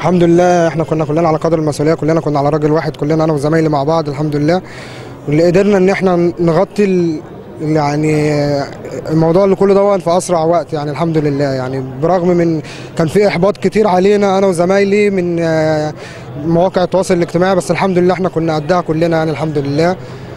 الحمد لله احنا كنا كلنا على قدر المسؤوليه كلنا كنا على راجل واحد كلنا انا وزمايلي مع بعض الحمد لله واللي قدرنا ان احنا نغطي ال... يعني الموضوع اللي كله دوت في اسرع وقت يعني الحمد لله يعني برغم من كان في احباط كتير علينا انا وزمايلي من آه، مواقع التواصل الاجتماعي بس الحمد لله احنا كنا قدها كلنا يعني الحمد لله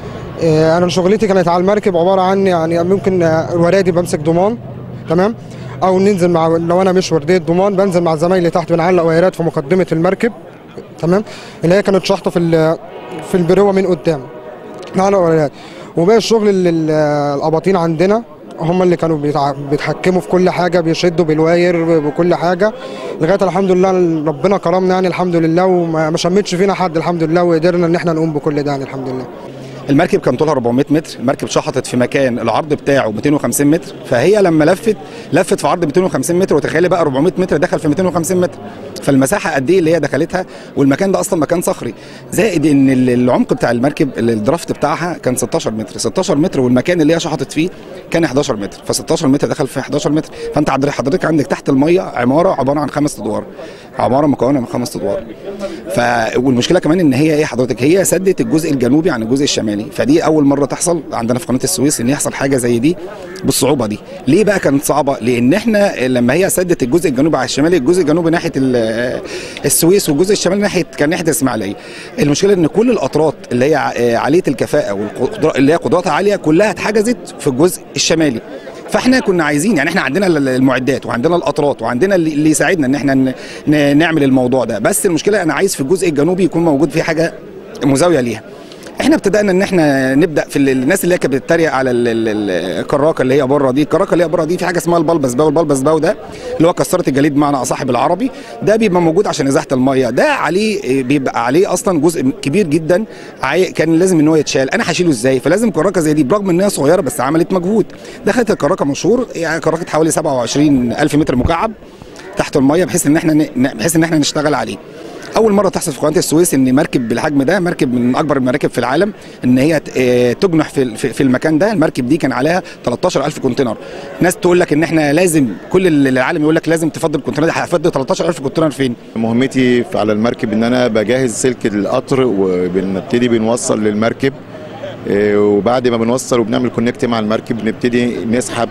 آه، انا شغلتي كانت على المركب عباره عن يعني ممكن آه، الورادي بمسك ضمان تمام او ننزل مع لو انا مش ورديه ضمان بنزل مع زمايلي تحت بنعلق وايرات في مقدمه المركب تمام اللي هي كانت شحطه في ال- في البروه من قدام نعلق وايرات وباقي الشغل اللي ال- الاباطين عندنا هم اللي كانوا بيتع- بيتحكموا في كل حاجه بيشدوا بالواير بكل حاجه لغايه الحمد لله ربنا كرمنا يعني الحمد لله وما ما شمتش فينا حد الحمد لله وقدرنا ان احنا نقوم بكل ده يعني الحمد لله المركب كان طولها 400 متر المركب شحطت في مكان العرض بتاعه 250 متر فهي لما لفت لفت في عرض 250 متر وتخيلي بقى 400 متر دخل في 250 متر فالمساحه قد ايه اللي هي دخلتها والمكان ده اصلا مكان صخري زائد ان ال- العمق بتاع المركب الدرافت بتاعها كان 16 متر 16 متر والمكان اللي هي شحطت فيه كان 11 متر ف 16 متر دخل في 11 متر فانت عند- حضرتك عندك تحت الميه عماره عباره عن خمس ادوار عماره مكونه من خمس ادوار ف والمشكله كمان ان هي ايه حضرتك هي سدت الجزء الجنوبي عن الجزء الشمالي فدي اول مره تحصل عندنا في قناه السويس ان يحصل حاجه زي دي بالصعوبه دي ليه بقى كانت صعبه لان احنا لما هي سدت الجزء الجنوبي على الشمالي الجزء الجنوبي ناحيه ال- السويس والجزء الشمالي ناحيه كان ناحيه الاسماعيليه المشكله ان كل الاطراف اللي هي ع- عاليه الكفاءه والقدرات اللي هي قدراتها عاليه كلها اتحجزت في الجزء الشمالي فاحنا كنا عايزين يعني احنا عندنا ال- المعدات وعندنا الاطراف وعندنا اللي اللي يساعدنا ان احنا ن- ن- نعمل الموضوع ده بس المشكله انا عايز في الجزء الجنوبي يكون موجود في حاجه مزاويه ليها احنا ابتدأنا ان احنا نبدا في ال- الناس اللي هي كانت بتتريق على ال- ال- الكراكه اللي هي بره دي الكراكه اللي هي بره دي في حاجه اسمها البلبس باو البلبس باو ده اللي هو كسرت الجليد بمعنى اصح بالعربي ده بيبقى موجود عشان ازاحه الميه ده عليه بيبقى عليه اصلا جزء كبير جدا عاي- كان لازم ان هو يتشال انا هشيله ازاي فلازم كراكه زي دي برغم ان هي صغيره بس عملت مجهود دخلت الكراكه مشهور يعني كراكه حوالي 27 الف متر مكعب تحت الميه بحيث ان احنا ن- بحيث ان احنا نشتغل عليه اول مره تحصل في قناه السويس ان مركب بالحجم ده مركب من اكبر المراكب في العالم ان هي ت- آه، تجنح في في في المكان ده المركب دي كان عليها 13000 كونتينر ناس تقول لك ان احنا لازم كل ال- العالم يقول لك لازم تفضل الكونتينر دي هفضل 13000 كونتينر فين مهمتي في- على المركب ان انا بجهز سلك القطر وبنبتدي بنوصل للمركب إيه، وبعد ما بنوصل وبنعمل كونكت مع المركب نبتدي نسحب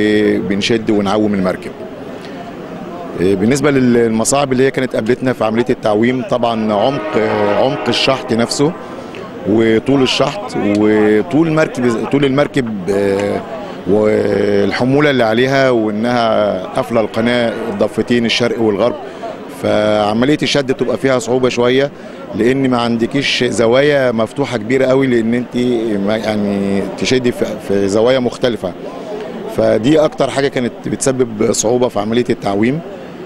وبنشد ونعوم المركب إيه، بالنسبه للمصاعب اللي هي كانت قابلتنا في عمليه التعويم طبعا عمق آه، عمق الشحط نفسه وطول الشحط وطول المركب طول المركب آه، والحموله اللي عليها وانها قافله القناه الضفتين الشرق والغرب فعمليه الشد بتبقى فيها صعوبه شويه لان ما عندكيش زوايا مفتوحه كبيره قوي لان انت ما- يعني تشدي في- في زوايا مختلفه فدي اكتر حاجه كانت بتسبب صعوبه في عمليه التعويم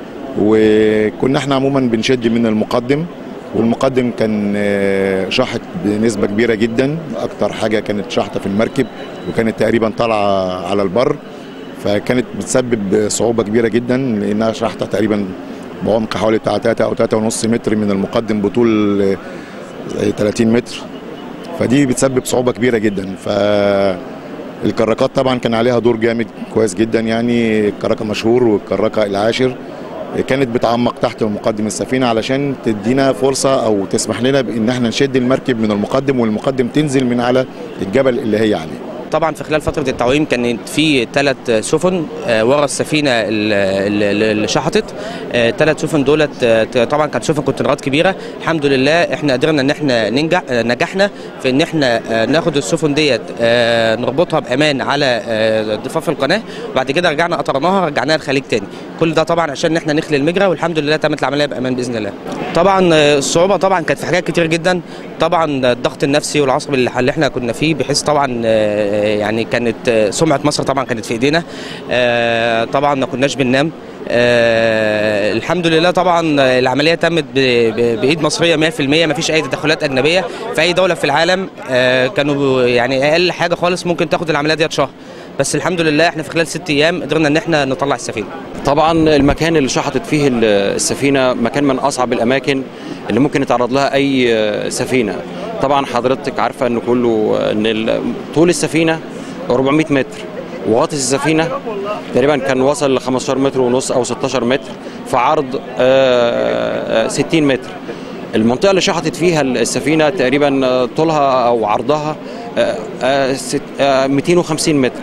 وكنا احنا عموما بنشد من المقدم والمقدم كان آه، شاحط بنسبه كبيره جدا اكتر حاجه كانت شاحطه في المركب وكانت تقريبا طالعه على البر فكانت بتسبب صعوبه كبيره جدا لانها شاحطه تقريبا بعمق حوالي بتاع 3 او 3.5 متر من المقدم بطول آه، زي 30 متر فدي بتسبب صعوبه كبيره جدا ف الكراكات طبعا كان عليها دور جامد كويس جدا يعني الكراكه مشهور والكراكه العاشر كانت بتعمق تحت مقدم السفينه علشان تدينا فرصه او تسمح لنا بان احنا نشد المركب من المقدم والمقدم تنزل من على الجبل اللي هي عليه طبعا في خلال فتره التعويم كانت في ثلاث سفن آه، ورا السفينه اللي اللي شحطت ثلاث سفن دولت آه، طبعا كانت سفن كونتينرات كبيره الحمد لله احنا قدرنا ان احنا ننجح آه، نجحنا في ان احنا آه، ناخد السفن ديت آه، نربطها بامان على آه، ضفاف القناه وبعد كده رجعنا قطرناها رجعناها الخليج تاني كل ده طبعا عشان ان احنا نخلي المجرى والحمد لله تمت العمليه بامان باذن الله طبعا آه، الصعوبه طبعا كانت في حاجات كتير جدا طبعا الضغط النفسي والعصبي اللي اللي احنا كنا فيه بحيث طبعا آه، يعني كانت آه، سمعه مصر طبعا كانت في ايدينا آه، طبعا ما كناش بننام آه الحمد لله طبعا العمليه تمت ب- ب- بايد مصريه 100% ما فيش اي تدخلات اجنبيه في اي دوله في العالم آه كانوا يعني اقل حاجه خالص ممكن تاخد العمليه ديت شهر بس الحمد لله احنا في خلال ست ايام قدرنا ان احنا نطلع السفينه طبعا المكان اللي شحطت فيه ال- السفينه مكان من اصعب الاماكن اللي ممكن يتعرض لها اي سفينه طبعا حضرتك عارفه ان كله ان ال- طول السفينه 400 متر وغطس السفينه تقريبا كان وصل ل 15 متر ونص او 16 متر في عرض آه، آه، 60 متر المنطقه اللي شحطت فيها السفينه تقريبا آه، طولها او عرضها آه، آه، ست- آه، 250 متر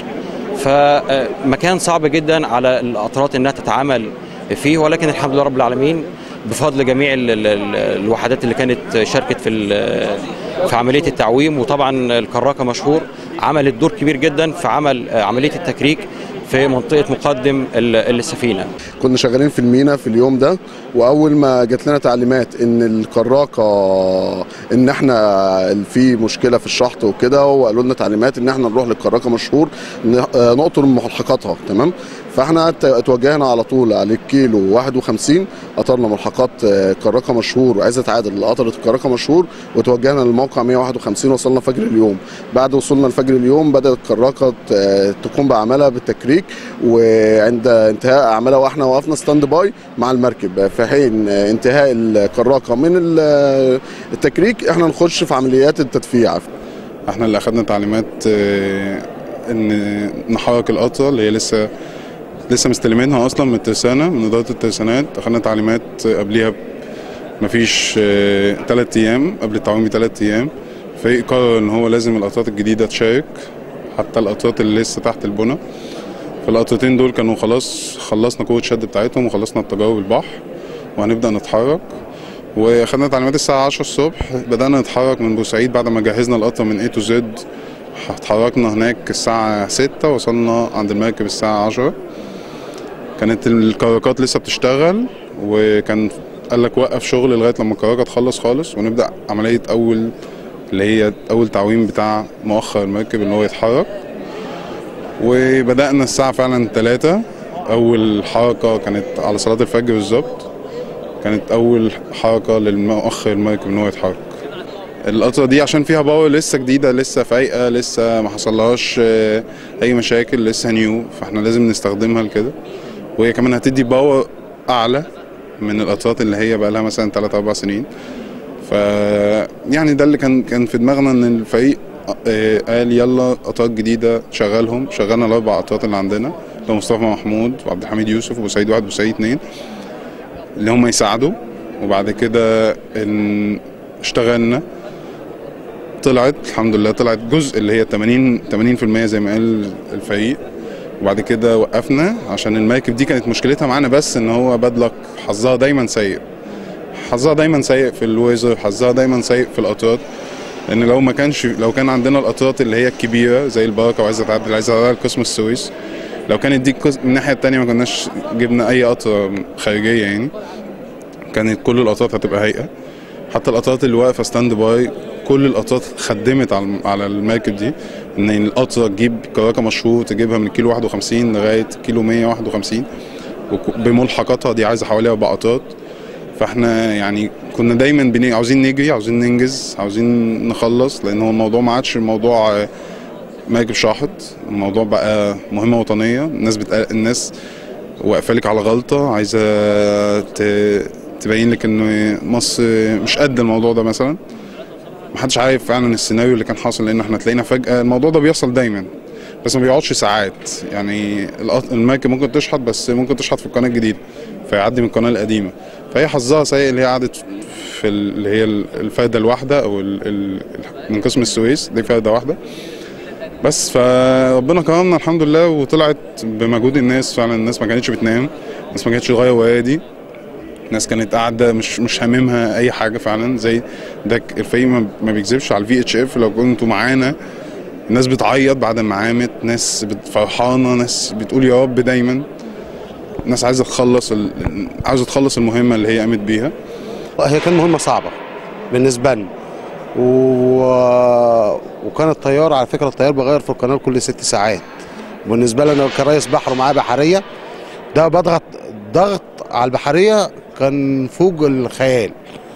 فمكان صعب جدا على القطارات انها تتعامل فيه ولكن الحمد لله رب العالمين بفضل جميع ال- ال- ال- الوحدات اللي كانت شاركت في ال- في عمليه التعويم وطبعا الكراكه مشهور عملت دور كبير جدا في عمل آه، عمليه التكريك في منطقه مقدم ال- السفينه كنا شغالين في المينا في اليوم ده واول ما جات لنا تعليمات ان الكراكه ان احنا في مشكله في الشحط وكده وقالوا لنا تعليمات ان احنا نروح للكراكه مشهور ن- آه، نقطر ملحقاتها تمام فاحنا ت- اتوجهنا على طول على الكيلو 51 قطرنا ملحقات آه، كراكه مشهور وعايزه عادل قطرت الكراكه مشهور وتوجهنا للموقع 151 وصلنا فجر اليوم بعد وصولنا لفجر اليوم بدات الكراكه ت- تقوم باعمالها بالتكريك وعند انتهاء اعمالها واحنا وقفنا ستاند باي مع المركب في حين انتهاء الكراكه من ال- التكريك احنا نخش في عمليات التدفيع احنا اللي اخدنا تعليمات آه، ان نحرك القطره اللي هي لسه لسه مستلمينها اصلا من الترسانه من اداره الترسانات اخدنا تعليمات آه، قبليها ب- مفيش ثلاث ايام قبل التعويم بثلاث ايام فريق قرر ان هو لازم القطارات الجديده تشارك حتى القطارات اللي لسه تحت البنى فالقطرتين دول كانوا خلاص خلصنا قوه الشد بتاعتهم وخلصنا التجارب البحر وهنبدا نتحرك واخدنا تعليمات الساعة 10 الصبح بدأنا نتحرك من بورسعيد بعد ما جهزنا القطر من A to Z اتحركنا هناك الساعة 6 وصلنا عند المركب الساعة 10 كانت الكراكات لسه بتشتغل وكان قال لك وقف شغل لغاية لما الكراكة تخلص خالص ونبدأ عملية أول اللي هي أول تعويم بتاع مؤخر المركب إن هو يتحرك وبدأنا الساعة فعلا 3 أول حركة كانت على صلاة الفجر بالظبط كانت اول حركه للمؤخر المركب ان هو يتحرك القطره دي عشان فيها باور لسه جديده لسه فايقه لسه ما حصلهاش آه، اي مشاكل لسه نيو فاحنا لازم نستخدمها لكده وهي كمان هتدي باور اعلى من القطرات اللي هي بقى لها مثلا 3 4 سنين ف يعني ده اللي كان كان في دماغنا ان الفريق آه، قال يلا قطارات جديده شغلهم شغلنا الاربع قطارات اللي عندنا اللي هو مصطفى محمود وعبد الحميد يوسف وبوسعيد واحد وبوسعيد اتنين اللي هم يساعدوا وبعد كده ان اشتغلنا طلعت الحمد لله طلعت جزء اللي هي 80 80% زي ما قال الفريق وبعد كده وقفنا عشان المراكب دي كانت مشكلتها معانا بس ان هو بدلك حظها دايما سيء حظها دايما سيء في الويزر حظها دايما سيء في القطارات لان لو ما كانش لو كان عندنا القطارات اللي هي الكبيره زي البركه وعايزه تعدي عايزه تعدي قسم السويس لو كانت دي القس- الناحيه التانيه ما كناش جبنا اي قطره خارجيه يعني كانت كل القطارات هتبقى هيئه حتى القطارات اللي واقفه ستاند باي كل القطارات خدمت على على المركب دي ان القطره تجيب كراكه مشهور تجيبها من كيلو 51 لغايه كيلو 151 وك- بملحقاتها دي عايزه حوالي اربع قطارات فاحنا يعني كنا دايما بني... عاوزين نجري عاوزين ننجز عاوزين نخلص لان هو الموضوع ما عادش الموضوع آه، مركب شاحط الموضوع بقى مهمه وطنيه الناس بتق... الناس واقفه لك على غلطه عايزه ت... تبين لك ان مصر مش قد الموضوع ده مثلا محدش عارف فعلا السيناريو اللي كان حاصل لان احنا تلاقينا فجاه الموضوع ده بيحصل دايما بس ما بيقعدش ساعات يعني القط- المركب ممكن تشحط بس ممكن تشحط في القناه الجديده فيعدي من القناه القديمه فهي حظها سيء اللي هي قعدت في ال- اللي هي الفرده الواحده او ال... ال... من قسم السويس دي فرده واحده بس فربنا كرمنا الحمد لله وطلعت بمجهود الناس فعلا الناس ما كانتش بتنام الناس ما كانتش تغير وادي الناس كانت قاعده مش مش هاممها اي حاجه فعلا زي ده ك- الفريق ما ما بيكذبش على الفي اتش اف لو كنتوا معانا الناس بتعيط بعد ما عامت ناس بت- فرحانه ناس بتقول يا رب دايما ناس عايزه تخلص ال... عايزه تخلص المهمه اللي هي قامت بيها هي كان مهمة صعبة بالنسبة لنا و... وكان الطيار على فكرة الطيار بيغير في القناة كل ست ساعات بالنسبة لنا كرئيس بحر ومعاه بحرية ده بضغط ضغط على البحرية كان فوق الخيال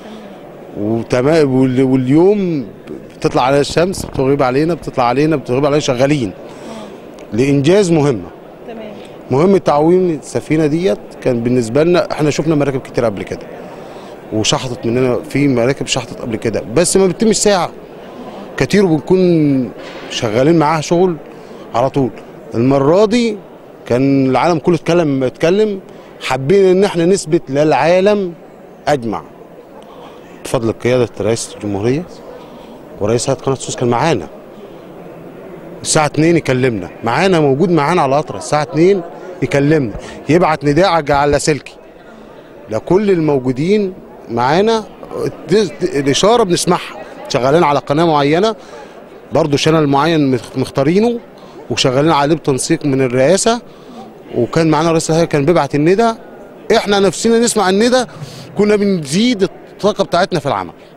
وتمام وال- واليوم بتطلع علينا الشمس بتغيب علينا بتطلع علينا بتغيب علينا شغالين لإنجاز مهمة تمام مهمة تعويم السفينة ديت كان بالنسبة لنا احنا شفنا مراكب كتير قبل كده وشحطت مننا في مراكب شحطت قبل كده بس ما بتتمش ساعة كتير وبنكون شغالين معاها شغل على طول المره دي كان العالم كله اتكلم اتكلم حابين ان احنا نثبت للعالم اجمع بفضل قياده رئيس الجمهوريه ورئيس هيئه قناه السويس كان معانا الساعه 2 يكلمنا معانا موجود معانا على القطر الساعه 2 يكلمنا يبعت نداء على- على سلكي لكل الموجودين معانا د- د- الاشاره بنسمعها شغالين على قناه معينه برضه شانل معين مخ- مختارينه وشغالين عليه بتنسيق من الرئاسه وكان معانا رئيس الهيئه كان بيبعت الندى احنا نفسنا نسمع الندى كنا بنزيد الطاقه بتاعتنا في العمل